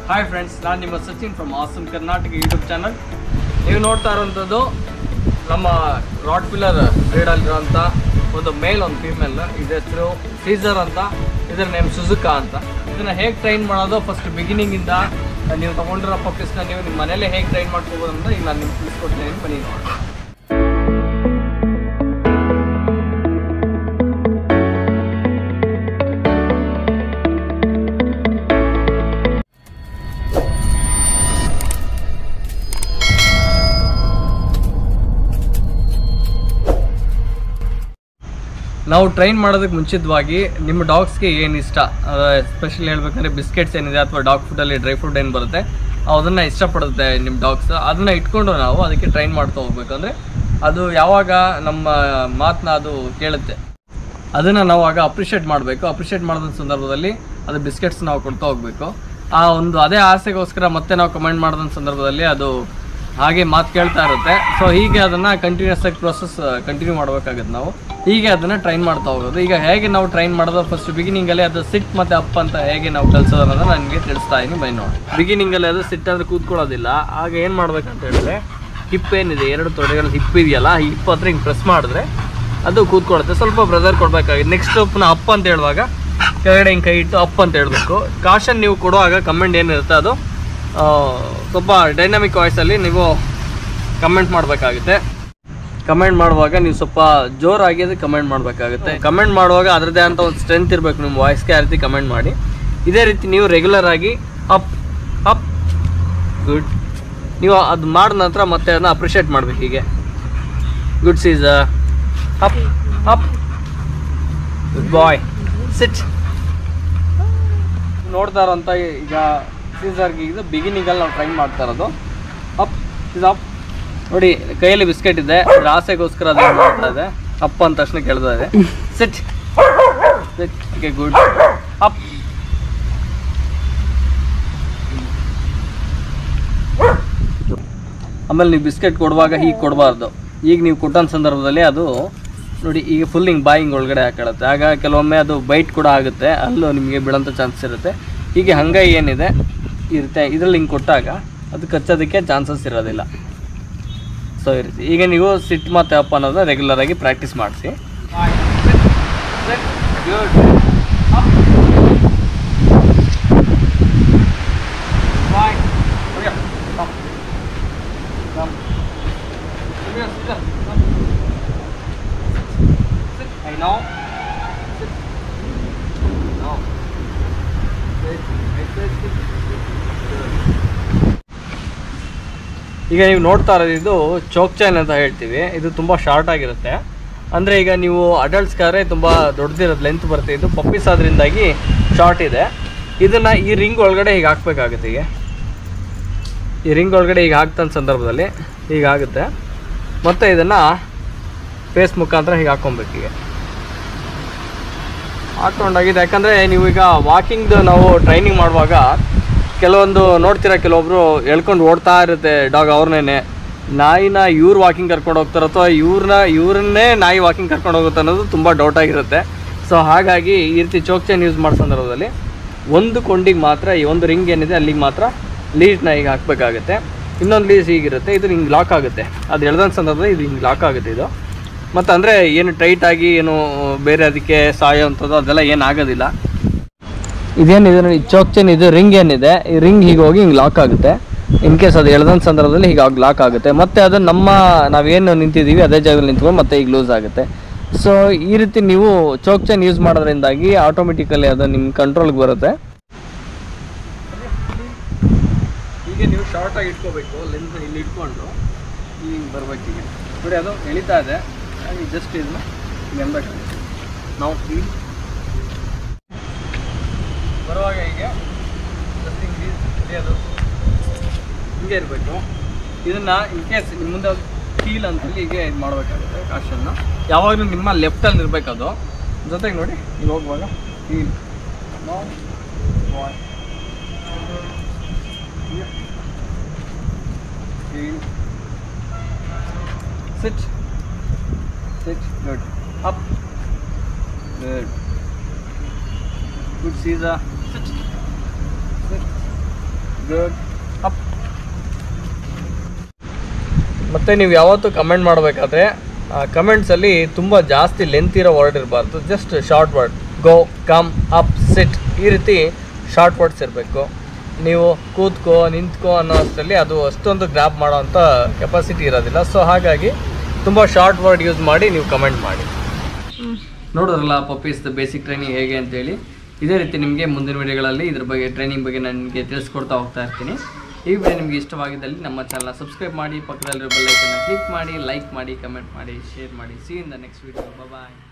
Hi friends ನಾನು ನಿಮ್ಮ Sachin from awesome Karnataka YouTube channel ನೀವು ನೋಡ್ತಾ ಇರೋಂಥದ್ದು ನಮ್ಮ ರಾಡ್ ಪಿಲ್ಲರ್ ಬ್ರೀಡಲ್ಲಿರೋಂಥ ಒಂದು ಮೇಲ್ ಒಂದು ಫೀಮೇಲ್ ಇದ್ರ ಹೆಸರು ಸೀಸರ್ ಅಂತ ಇದರ ನೇಮ್ ಸುಜುಕಾ ಅಂತ ಇದನ್ನು ಹೇಗೆ ಟ್ರೈನ್ ಮಾಡೋದು ಫಸ್ಟ್ ಬಿಗಿನಿಂಗಿಂದ ನೀವು ತೊಗೊಂಡಿರೋ ಪಪ್ಪೀಸ್ನ ನೀವು ನಿಮ್ಮ ಮನೇಲೆ ಹೇಗೆ ಟ್ರೈನ್ ಮಾಡ್ಕೋಬೋದು ಅಂತ ಈಗ ನಾನು ನಿಮ್ಗೆ ತಿಳಿಸ್ಕೊಡ್ತೀನಿ ಬನ್ನಿ ನೋಡಿ ನಾವು ಟ್ರೈನ್ ಮಾಡೋದಕ್ಕೆ ಮುಂಚಿತವಾಗಿ ನಿಮ್ಮ ಡಾಗ್ಸ್ಗೆ ಏನು ಇಷ್ಟ ಎಸ್ಪೆಷಲಿ ಹೇಳ್ಬೇಕಂದ್ರೆ ಬಿಸ್ಕೆಟ್ಸ್ ಏನಿದೆ ಅಥವಾ ಡಾಗ್ ಫುಡ್ಡಲ್ಲಿ ಡ್ರೈ ಫುಡ್ ಏನು ಬರುತ್ತೆ ಅದನ್ನು ಇಷ್ಟಪಡುತ್ತೆ ನಿಮ್ಮ ಡಾಗ್ಸ್ ಅದನ್ನು ಇಟ್ಕೊಂಡು ನಾವು ಅದಕ್ಕೆ ಟ್ರೈನ್ ಮಾಡ್ತಾ ಹೋಗ್ಬೇಕಂದ್ರೆ ಅದು ಯಾವಾಗ ನಮ್ಮ ಮಾತನ್ನ ಅದು ಕೇಳುತ್ತೆ ಅದನ್ನು ನಾವು ಆಗ ಅಪ್ರಿಷಿಯೇಟ್ ಮಾಡಬೇಕು ಅಪ್ರಿಷಿಯೇಟ್ ಮಾಡಿದ ಸಂದರ್ಭದಲ್ಲಿ ಅದು ಬಿಸ್ಕೆಟ್ಸ್ ನಾವು ಕೊಡ್ತಾ ಹೋಗಬೇಕು ಆ ಒಂದು ಅದೇ ಆಸೆಗೋಸ್ಕರ ಮತ್ತೆ ನಾವು ಕಮೆಂಟ್ ಮಾಡಿದ ಸಂದರ್ಭದಲ್ಲಿ ಅದು ಹಾಗೆ ಮಾತು ಕೇಳ್ತಾ ಇರುತ್ತೆ ಸೊ ಹೀಗೆ ಅದನ್ನು ಕಂಟಿನ್ಯೂಸ್ ಆಗಿ ಪ್ರೊಸೆಸ್ ಕಂಟಿನ್ಯೂ ಮಾಡಬೇಕಾಗುತ್ತೆ ನಾವು ಹೀಗೆ ಅದನ್ನು ಟ್ರೈನ್ ಮಾಡ್ತಾ ಹೋಗೋದು ಈಗ ಹೇಗೆ ನಾವು ಟ್ರೈನ್ ಮಾಡೋದು ಫಸ್ಟ್ ಬಿಗಿನಿಂಗಲ್ಲಿ ಅದು ಸಿಟ್ ಮತ್ತು ಅಪ್ ಅಂತ ಹೇಗೆ ನಾವು ಕಲಿಸೋದು ಅನ್ನೋದನ್ನ ನನಗೆ ತಿಳಿಸ್ತಾ ಇದ್ದೀನಿ ಬೈ ನೋಡಿ ಬಿಗಿನಿಂಗಲ್ಲಿ ಅದು ಸಿಟ್ ಅಂದರೆ ಕೂತ್ಕೊಳ್ಳೋದಿಲ್ಲ ಆಗ ಏನು ಮಾಡ್ಬೇಕಂತ ಹೇಳಿದ್ರೆ ಹಿಪ್ ಏನಿದೆ ಎರಡು ತೊಡೆಗಳ ಹಿಪ್ ಇದೆಯಲ್ಲ ಈ ಹಿಪ್ ಹತ್ರ ಹಿಂಗೆ ಪ್ರೆಸ್ ಮಾಡಿದ್ರೆ ಅದು ಕೂತ್ಕೊಳ್ಳುತ್ತೆ ಸ್ವಲ್ಪ ಬ್ರದರ್ ಕೊಡಬೇಕಾಗಿದೆ ನೆಕ್ಸ್ಟ್ ಪುನಃ ಅಪ್ ಅಂತ ಹೇಳುವಾಗ ಕೆಳಗಡೆ ಹಿಂಗೆ ಕೈ ಇಟ್ಟು ಅಪ್ ಅಂತ ಹೇಳಬೇಕು ಕಾಷನ್ ನೀವು ಕೊಡುವಾಗ ಕಮೆಂಟ್ ಏನಿರುತ್ತೆ ಅದು ಆ, ಸ್ವಲ್ಪ ಡೈನಾಮಿಕ್ ವಾಯ್ಸಲ್ಲಿ ನೀವು ಕಮೆಂಟ್ ಮಾಡಬೇಕಾಗುತ್ತೆ ಕಮೆಂಟ್ ಮಾಡುವಾಗ ನೀವು ಸ್ವಲ್ಪ ಜೋರಾಗಿ ಅದು ಕಮೆಂಟ್ ಮಾಡಬೇಕಾಗುತ್ತೆ ಕಮೆಂಟ್ ಮಾಡುವಾಗ ಅದರದ್ದೇ ಅಂತ ಒಂದು ಸ್ಟ್ರೆಂತ್ ಇರಬೇಕು ನಿಮ್ಮ ವಾಯ್ಸ್ಗೆ ಆ ರೀತಿ ಕಮೆಂಟ್ ಮಾಡಿ ಇದೇ ರೀತಿ ನೀವು ರೆಗ್ಯುಲರ್ ಆಗಿ ಅಪ್ ಅಪ್ ಗುಡ್ ನೀವು ಅದು ಮಾಡಿದ ನಂತರ ಮತ್ತೆ ಅದನ್ನ ಅಪ್ರಿಷಿಯೇಟ್ ಮಾಡ್ಬೇಕು ಹೀಗೆ ಗುಡ್ ಸೀಸ up up good boy sit ನೋಡ್ತಾ ಇರೋಂಥ ಈಗ ಸೀಸರ್ಗೆ ಇದು ಬಿಗಿನಿಂಗಲ್ಲಿ ನಾವು ಟ್ರೈ ಮಾಡ್ತಾ ಇರೋದು ಅಪ್ ಇದು ಅಪ್ ನೋಡಿ ಕೈಯಲ್ಲಿ ಬಿಸ್ಕೆಟ್ ಇದೆ ಅದ್ರ ಆಸೆಗೋಸ್ಕರ ಅದು ಏನ್ ಮಾಡ್ತಾ ಇದೆ ಅಪ್ ಅಂದ ತಕ್ಷಣ ಕೇಳ್ತಾ ಇದೆ sit sit okay good up ಆಮೇಲೆ ನೀವು ಬಿಸ್ಕೆಟ್ ಕೊಡುವಾಗ ಹೀಗೆ ಕೊಡಬಾರ್ದು ಈಗ ನೀವು ಕೊಟ್ಟಂಥ ಸಂದರ್ಭದಲ್ಲಿ ಅದು ನೋಡಿ ಈಗ ಫುಲ್ ಹಿಂಗೆ ಬಾಯಿ ಹಿಂಗೆ ಒಳಗಡೆ ಹಾಕೊಳ್ಳುತ್ತೆ ಆಗ ಕೆಲವೊಮ್ಮೆ ಅದು ಬೈಟ್ ಕೂಡ ಆಗುತ್ತೆ ಅಲ್ಲೂ ನಿಮಗೆ ಬೀಳೋಂಥ ಚಾನ್ಸಸ್ ಇರುತ್ತೆ ಹೀಗೆ ಹಂಗೆ ಏನಿದೆ ಇರುತ್ತೆ ಇದರಲ್ಲಿ ಹಿಂಗೆ ಕೊಟ್ಟಾಗ ಅದು ಕಚ್ಚೋದಕ್ಕೆ ಚಾನ್ಸಸ್ ಇರೋದಿಲ್ಲ ಸೊ ಈ ರೀತಿ ಈಗ ನೀವು ಸಿಟ್ ಮತ್ತು ಅಪ್ ಅನ್ನೋದನ್ನ ರೆಗ್ಯುಲರ್ ಆಗಿ ಪ್ರಾಕ್ಟೀಸ್ ಮಾಡಿಸಿ ಗುಡ್ I know. No. ಈಗ ನೀವು ನೋಡ್ತಾ ಇರೋದು ಇದು ಚೋಕ್ ಚೈನ್ ಅಂತ ಹೇಳ್ತೀವಿ ಇದು ತುಂಬ ಶಾರ್ಟ್ ಆಗಿರುತ್ತೆ ಅಂದರೆ ಈಗ ನೀವು ಅಡಲ್ಟ್ಸ್ಗಾದ್ರೆ ತುಂಬ ದೊಡ್ಡದಿರೋದು ಲೆಂತ್ ಬರುತ್ತೆ ಇದು ಪಪ್ಪೀಸ್ ಆದ್ರಿಂದಾಗಿ ಶಾರ್ಟ್ ಇದೆ ಇದನ್ನು ಈ ರಿಂಗ್ ಒಳಗಡೆ ಹೀಗೆ ಹಾಕ್ಬೇಕಾಗುತ್ತೆ ಈಗ ಈ ರಿಂಗ್ ಒಳಗಡೆ ಈಗ ಹಾಕ್ತಂತ ಸಂದರ್ಭದಲ್ಲಿ ಹೀಗಾಗುತ್ತೆ ಮತ್ತು ಇದನ್ನು ಫೇಸ್ ಮುಖಾಂತರ ಹೀಗೆ ಹಾಕ್ಕೊಬೇಕು ಈಗ ಹಾಕ್ಕೊಂಡಾಗಿದೆ ಯಾಕಂದರೆ ನೀವು ಈಗ ವಾಕಿಂಗ್ದು ನಾವು ಟ್ರೈನಿಂಗ್ ಮಾಡುವಾಗ ಕೆಲವೊಂದು ನೋಡ್ತೀರಾ ಕೆಲವೊಬ್ರು ಎಳ್ಕೊಂಡು ಓಡ್ತಾ ಇರುತ್ತೆ ಡಾಗ್ ಅವ್ರನ್ನೇ ನಾಯಿನ ಇವ್ರು ವಾಕಿಂಗ್ ಕರ್ಕೊಂಡು ಹೋಗ್ತಾರೆ ಅಥವಾ ಇವ್ರನ್ನ ಇವ್ರನ್ನೇ ನಾಯಿ ವಾಕಿಂಗ್ ಕರ್ಕೊಂಡು ಹೋಗುತ್ತೆ ಅನ್ನೋದು ತುಂಬ ಡೌಟ್ ಆಗಿರುತ್ತೆ ಸೊ ಹಾಗಾಗಿ ಈ ರೀತಿ ಚೋಕ್ ಚೈನ್ ಯೂಸ್ ಮಾಡೋ ಸಂದರ್ಭದಲ್ಲಿ ಒಂದು ಕೊಂಡಿಗೆ ಮಾತ್ರ ಈ ಒಂದು ರಿಂಗ್ ಏನಿದೆ ಅಲ್ಲಿಗೆ ಮಾತ್ರ ಲೀಸ್ನ ಈಗ ಹಾಕಬೇಕಾಗುತ್ತೆ ಇನ್ನೊಂದು ಲೀಸ್ ಹೀಗಿರುತ್ತೆ ಇದು ಹಿಂಗೆ ಲಾಕ್ ಆಗುತ್ತೆ ಅದು ಎಳ್ದಂಥ ಸಂದರ್ಭದಲ್ಲಿ ಇದು ಹಿಂಗೆ ಲಾಕ್ ಆಗುತ್ತೆ ಇದು ಮತ್ತು ಅಂದರೆ ಏನು ಟೈಟ್ ಆಗಿ ಏನು ಬೇರೆ ಅದಕ್ಕೆ ಸಾಯೋ ಅಂಥದ್ದು ಅದೆಲ್ಲ ಏನು ಆಗೋದಿಲ್ಲ ಇದೇನಿದೆ ನೋಡಿ ಚೋಕ್ ಚೈನ್ ಇದು ರಿಂಗ್ ಏನಿದೆ ಈ ರಿಂಗ್ ಹೀಗೆ ಹೋಗಿ ಹಿಂಗೆ ಲಾಕ್ ಆಗುತ್ತೆ ಇನ್ ಕೇಸ್ ಅದು ಎಳ್ದಂಥ ಸಂದರ್ಭದಲ್ಲಿ ಹೀಗೆ ಲಾಕ್ ಆಗುತ್ತೆ ಮತ್ತೆ ಅದು ನಮ್ಮ ನಾವೇನು ನಿಂತಿದ್ದೀವಿ ಅದೇ ಜಾಗದಲ್ಲಿ ನಿಂತ್ಕೊಂಡು ಮತ್ತೆ ಈಗ ಲೂಸ್ ಆಗುತ್ತೆ ಸೊ ಈ ರೀತಿ ನೀವು ಚೋಕ್ ಚೈನ್ ಯೂಸ್ ಮಾಡೋದ್ರಿಂದಾಗಿ ಆಟೋಮೆಟಿಕಲಿ ಅದು ನಿಮ್ಮ ಕಂಟ್ರೋಲ್ಗೆ ಬರುತ್ತೆ ಹೀಗೆ ನೀವು ಶಾರ್ಟ್ ಆಗಿ ಇಟ್ಕೋಬೇಕು ಲೆನ್ಸ್ ಇಲ್ಲಿ ಇಟ್ಕೊಂಡು ಹಿಂಗೆ ಬರ್ಬೇಕು ಹೀಗೆ ನೋಡಿ ಅದು ಎಳಿತಾ ಇದೆ ಹಾಗೆ ಜಸ್ಟ್ ಇದನ್ನ ಹಿಂಗೆ ಅನ್ಬೇಕಾಗುತ್ತೆ ನಾವು ಇಲ್ಲಿ ಬರುವಾಗ ಹೀಗೆ ಜಸ್ಟ್ ಹಿಂಗೆ ಹಿಡಿಯೋದು ಹಿಂಗೆ ಇರಬೇಕು ಇದನ್ನ ಇನ್ ಕೇಸ್ ನಿಮ್ಮ ಮುಂದೆ ಕೀಲ್ ಅಂತಲ್ಲಿ ಹೀಗೆ ಇದು ಮಾಡಬೇಕಾಗುತ್ತೆ ಕಾಶನ್ನ ಯಾವಾಗಲೂ ನಿಮ್ಮ ಲೆಫ್ಟಲ್ಲಿ ಇರಬೇಕು ಅದು ಜೊತೆಗೆ ನೋಡಿ ಇಲ್ಲಿ ಹೋಗುವಾಗ ಕೀಲ್ Heel. Sit. Sit. Good. Up. Good. Good, Caesar. Sit. Sit. Good up ಮತ್ತು ನೀವು ಯಾವತ್ತೂ ಕಮೆಂಟ್ ಮಾಡಬೇಕಾದ್ರೆ ಕಮೆಂಟ್ಸಲ್ಲಿ ತುಂಬ ಜಾಸ್ತಿ ಲೆಂತ್ ಇರೋ ವರ್ಡ್ ಇರಬಾರ್ದು just short word go come up sit ಈ ರೀತಿ ಶಾರ್ಟ್ ವರ್ಡ್ಸ್ ಇರಬೇಕು ನೀವು ಕೂತ್ಕೋ ನಿಂತ್ಕೋ ಅನ್ನೋ ಅಷ್ಟರಲ್ಲಿ ಅದು ಅಷ್ಟೊಂದು ಗ್ರಾಪ್ ಮಾಡೋವಂಥ ಕೆಪಾಸಿಟಿ ಇರೋದಿಲ್ಲ ಸೊ ಹಾಗಾಗಿ ತುಂಬ ಶಾರ್ಟ್ ವರ್ಡ್ ಯೂಸ್ ಮಾಡಿ ನೀವು ಕಮೆಂಟ್ ಮಾಡಿ ನೋಡೋದ್ರಲ್ಲ ಪಪ್ಪೀಸ್ ಬೇಸಿಕ್ ಟ್ರೈನಿಂಗ್ ಹೇಗೆ ಅಂತೇಳಿ ಇದೇ ರೀತಿ ನಿಮಗೆ ಮುಂದಿನ ವಿಡಿಯೋಗಳಲ್ಲಿ ಇದ್ರ ಬಗ್ಗೆ ಟ್ರೈನಿಂಗ್ ಬಗ್ಗೆ ನನಗೆ ತಿಳಿಸ್ಕೊಡ್ತಾ ಹೋಗ್ತಾ ಇರ್ತೀನಿ ಈ ವಿಡಿಯೋ ನಿಮಗೆ ಇಷ್ಟವಾಗಿದ್ದಲ್ಲಿ ನಮ್ಮ ಚಾನಲ್ನ ಸಬ್ಸ್ಕ್ರೈಬ್ ಮಾಡಿ ಪಕ್ಕದಲ್ಲಿರೋ ಬೆಲ್ಲೈಕನ್ನ ಕ್ಲಿಕ್ ಮಾಡಿ ಲೈಕ್ ಮಾಡಿ ಕಮೆಂಟ್ ಮಾಡಿ ಶೇರ್ ಮಾಡಿ see in the next video bye